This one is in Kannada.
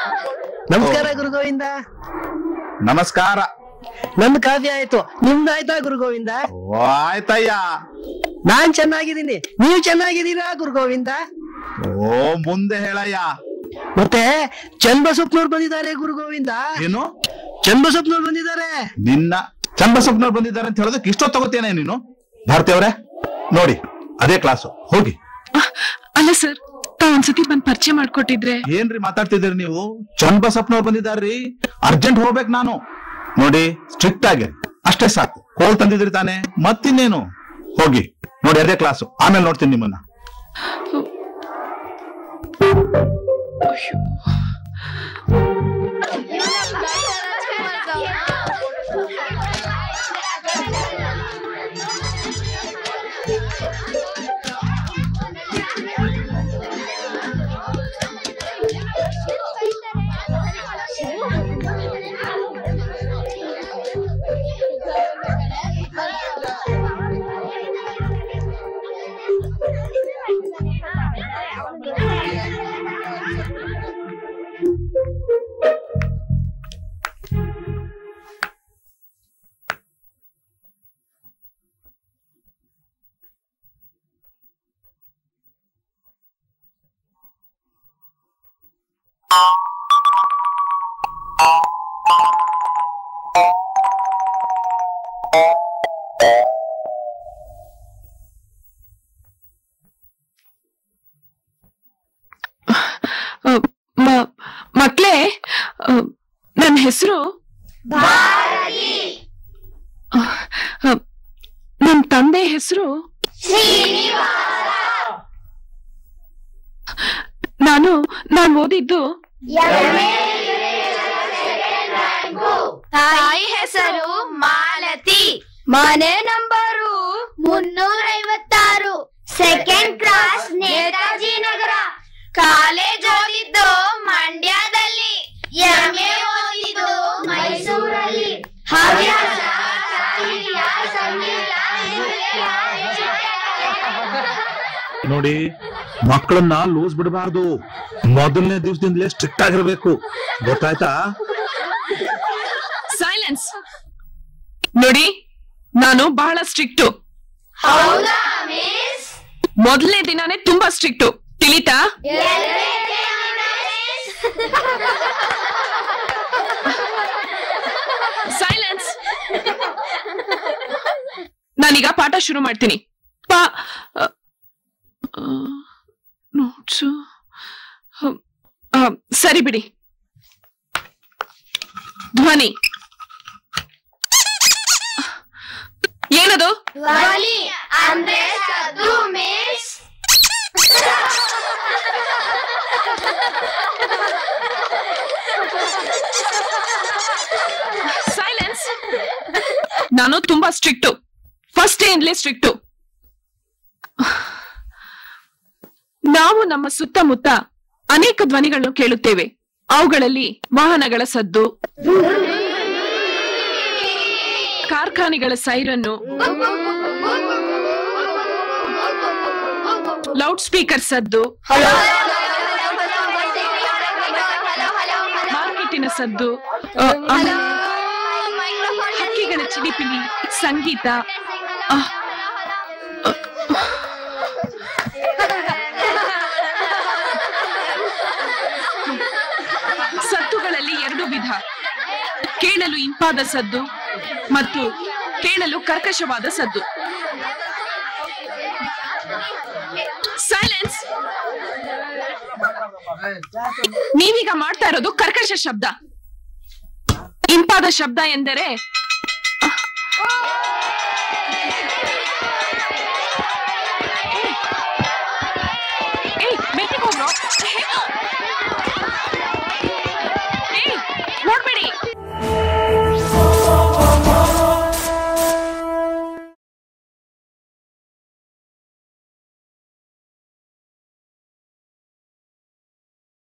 ನಮಸ್ಕಾರ ಗುರು ಗೋವಿಂದ ನಮಸ್ಕಾರ ನಮ್ ಕಾಫಿ ಆಯ್ತು ನಿಮ್ದಾಯ್ತಾ ಗುರು ಗೋವಿಂದ ಓ, ಆಯ್ತಯ್ಯ ನಾನ್ ಚೆನ್ನಾಗಿದ್ದೀನಿ ನೀವು ಚೆನ್ನಾಗಿದ್ದೀರಾ ಗುರು ಗೋವಿಂದ ಓ ಮುಂದೆ ಹೇಳಯ್ಯ ಮತ್ತೆ ಚನ್ನಬಸಪ್ಪನವ್ರು ಬಂದಿದ್ದಾರೆ ಗುರು ಗೋವಿಂದ ಏನು ಚನ್ನಬಸಪ್ಪನವ್ರು ಬಂದಿದ್ದಾರೆ ನಿನ್ನ ಚಂಬಸಪ್ಪನವ್ರು ಬಂದಿದ್ದಾರೆ ಅಂತ ಹೇಳೋದಕ್ಕೆ ಇಷ್ಟೊತ್ತು ತಗೋತೇನೆ ನೀನು ಭಾರತಿ ಅವರೇ ನೋಡಿ ಅದೇ ಕ್ಲಾಸು ಹೋಗಿ ಅಲ್ಲ ಸರ್ ತಾವ್ ಒಂದ್ಸತಿ ಬಂದ್ ಪರಿಚಯ ಮಾಡ್ಕೊಟ್ಟಿದ್ರೆ ಏನ್ರಿ ಮಾತಾಡ್ತಿದ್ದೀರಿ ನೀವು ಚನ್ನಬಸಪ್ಪನವ್ರು ಬಂದಿದ್ದಾರ್ರಿ ಅರ್ಜೆಂಟ್ ಹೋಗ್ಬೇಕು ನಾನು ನೋಡಿ ಸ್ಟ್ರಿಕ್ಟ್ ಆಗಿ ಅಷ್ಟೇ ಸಾಕು ಕೋಲ್ ತಂದಿದ್ರಿ ತಾನೆ ಮತ್ತಿನ್ನೇನು ಹೋಗಿ ನೋಡಿ ಅದೇ ಕ್ಲಾಸು ಆಮೇಲೆ ನೋಡ್ತೀನಿ ನಿಮ್ಮನ್ನ ಮ- ಮಕ್ಳೇ ನನ್ನ ಹೆಸರು ನಮ್ ತಂದೆ ಹೆಸರು ನಾನು ನಾನು ಓದಿದ್ದು ತಾಯಿ ಹೆಸರು ಮಾಲತಿ ಮನೆ ನಂಬರು ಮುನ್ನೂರೈವತ್ತಾರು second class Netaji Nagar college ಓದಿದ್ದು ಮಂಡ್ಯದಲ್ಲಿ ಎಂಎ ಓದಿದ್ದು ಮೈಸೂರಲ್ಲಿ ಹವ್ಯಾಸ ಸಾಹಿತ್ಯ ಸಂಗೀತ ನೃತ್ಯ, ನೋಡಿ ಮಕ್ಕಳನ್ನ ಲೂಸ್ ಬಿಡಬಾರ್ದು ಮೊದಲನೇ ದಿವಸದಿಂದಲೇ ಸ್ಟ್ರಿಕ್ಟ್ ಆಗಿರ್ಬೇಕು ಗೊತ್ತಾಯ್ತಾ ಸೈಲೆನ್ಸ್ ನೋಡಿ ನಾನು ಬಹಳ ಸ್ಟ್ರಿಕ್ಟು ಹೌದಾ ಮಿಸ್ ಮೊದಲನೇ ದಿನಾನೇ ತುಂಬಾ ಸ್ಟ್ರಿಕ್ಟು ತಿಳಿತಾ ಸೈಲೆನ್ಸ್ ನಾನೀಗ ಪಾಠ ಶುರು ಮಾಡ್ತೀನಿ ಪಾ ನೋಟ್ಸು ಸರಿ ಬಿಡಿ ಧ್ವನಿ ಏನದು ಧ್ವನಿ ಅಂದ್ರೆ ಸದ್ದು ಮಿಸ್ ಸೈಲೆನ್ಸ್ ನಾನು ತುಂಬಾ ಸ್ಟ್ರಿಕ್ಟು ಫಸ್ಟ್ ಡೇಯಿಂದಲೇ ಸ್ಟ್ರಿಕ್ಟು ನಾವು ನಮ್ಮ ಸುತ್ತಮುತ್ತ ಅನೇಕ ಧ್ವನಿಗಳನ್ನು ಕೇಳುತ್ತೇವೆ ಅವುಗಳಲ್ಲಿ ವಾಹನಗಳ ಸದ್ದು ಕಾರ್ಖಾನೆಗಳ ಸೈರನ್ನು ಲೌಡ್ ಸ್ಪೀಕರ್ ಸದ್ದು ಮಾರ್ಕೆಟಿನ ಸದ್ದು ಅ, ಅ, ಹಕ್ಕಿಗಳ ಚಿಲಿಪಿಲಿ ಸಂಗೀತ ಆ, ಸದ್ದುಗಳಲ್ಲಿ ಎರಡು ವಿಧ ಕೇಳಲು ಇಂಪಾದ ಸದ್ದು ಮತ್ತು ಕೇಳಲು ಕರ್ಕಶವಾದ ಸದ್ದು ಸೈಲೆನ್ಸ್ ನೀವೀಗ ಮಾಡ್ತಾ ಇರೋದು ಕರ್ಕಶ ಶಬ್ದ ಇಂಪಾದ ಶಬ್ದ ಎಂದರೆ